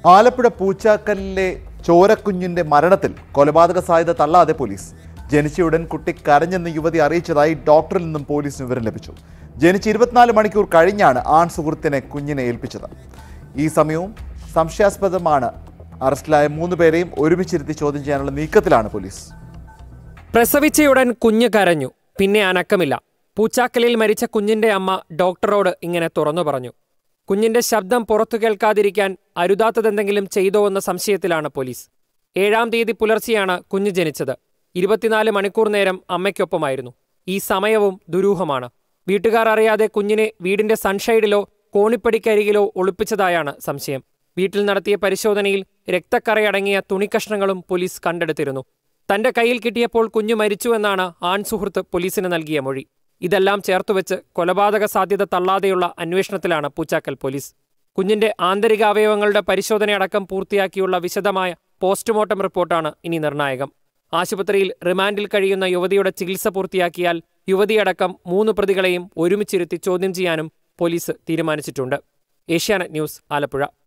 ആലപ്പുഴ പൂച്ചാക്കലിലെ ചോരക്കുഞ്ഞിന്റെ മരണത്തിൽ കൊലപാതക സാധ്യത തള്ളാതെ പോലീസ് ജനിച്ചയുടൻ കുട്ടി കരഞ്ഞെന്ന് യുവതി അറിയിച്ചതായി ഡോക്ടറിൽ നിന്നും പോലീസിന് വിവരം ലഭിച്ചു ജനിച്ച് ഇരുപത്തിനാല് മണിക്കൂർ കഴിഞ്ഞാണ് ആൺ സുഹൃത്തിനെ കുഞ്ഞിനെ ഏൽപ്പിച്ചത് ഈ സമയവും സംശയാസ്പദമാണ് അറസ്റ്റിലായ മൂന്ന് പേരെയും ഒരുമിച്ചിരുത്തി ചോദ്യം ചെയ്യാനുള്ള നീക്കത്തിലാണ് പോലീസ് പ്രസവിച്ചയുടൻ കുഞ്ഞ് കരഞ്ഞു പിന്നെ അനക്കമില്ല പൂച്ചാക്കലിൽ മരിച്ച കുഞ്ഞിന്റെ അമ്മ ഡോക്ടറോട് ഇങ്ങനെ തുറന്നു പറഞ്ഞു കുഞ്ഞിന്റെ ശബ്ദം പുറത്തു കേൾക്കാതിരിക്കാൻ അരുതാത്തതെന്തെങ്കിലും ചെയ്തോ എന്ന സംശയത്തിലാണ് പോലീസ് ഏഴാം തീയതി പുലർച്ചെയാണ് കുഞ്ഞ് ജനിച്ചത് ഇരുപത്തിനാല് മണിക്കൂർ നേരം അമ്മയ്ക്കൊപ്പമായിരുന്നു ഈ സമയവും ദുരൂഹമാണ് വീട്ടുകാർ അറിയാതെ കുഞ്ഞിനെ വീടിന്റെ സൺഷൈഡിലോ കോണിപ്പടിക്കരികിലോ ഒളിപ്പിച്ചതായാണ് സംശയം വീട്ടിൽ നടത്തിയ പരിശോധനയിൽ രക്തക്കറയടങ്ങിയ തുണിക്കഷ്ണങ്ങളും പോലീസ് കണ്ടെടുത്തിരുന്നു തന്റെ കയ്യിൽ കിട്ടിയപ്പോൾ കുഞ്ഞു മരിച്ചുവെന്നാണ് ആൺ സുഹൃത്ത് പോലീസിന് നൽകിയ മൊഴി ഇതെല്ലാം ചേർത്തുവെച്ച് കൊലപാതക സാധ്യത തള്ളാതെയുള്ള അന്വേഷണത്തിലാണ് പൂച്ചാക്കൽ പോലീസ് കുഞ്ഞിന്റെ ആന്തരിക അവയവങ്ങളുടെ പരിശോധനയടക്കം പൂർത്തിയാക്കിയുള്ള വിശദമായ പോസ്റ്റ്മോർട്ടം റിപ്പോർട്ടാണ് ഇനി നിർണായകം ആശുപത്രിയിൽ റിമാൻഡിൽ കഴിയുന്ന യുവതിയുടെ ചികിത്സ പൂർത്തിയാക്കിയാൽ യുവതിയടക്കം മൂന്ന് പ്രതികളെയും ഒരുമിച്ചിരുത്തി ചോദ്യം ചെയ്യാനും പോലീസ് തീരുമാനിച്ചിട്ടുണ്ട് ഏഷ്യാനെറ്റ് ന്യൂസ് ആലപ്പുഴ